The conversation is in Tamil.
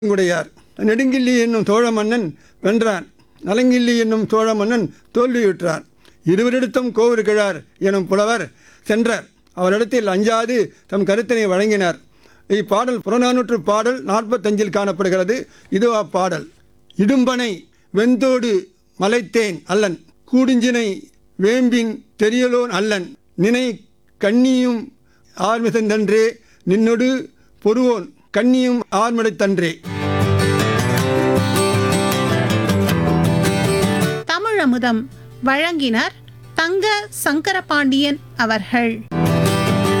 குடையார் நெடுங்கிள்ளி என்னும் சோழ மன்னன் வென்றான் நலங்கிள்ளி என்னும் சோழ மன்னன் தோல்வியுற்றார் இருவரிடத்தும் கோவூர் கிழார் எனும் புலவர் சென்றார் அவரிடத்தில் அஞ்சாது தம் கருத்தினை வழங்கினார் இப்பாடல் புறநானூற்று பாடல் நாற்பத்தஞ்சில் காணப்படுகிறது இது அப்பாடல் இடும்பனை வெந்தோடு மலைத்தேன் அல்லன் கூடுஞ்சினை வேம்பின் தெரியலோன் அல்லன் நினை கண்ணியும் ஆர்மிசந்தன்றே நின்னொடு பொறுவோன் கண்ணியும் ஆர்மடைத்தன்றே தமிழமுதம் வழங்கினார் தங்க சங்கரபாண்டியன் அவர்கள்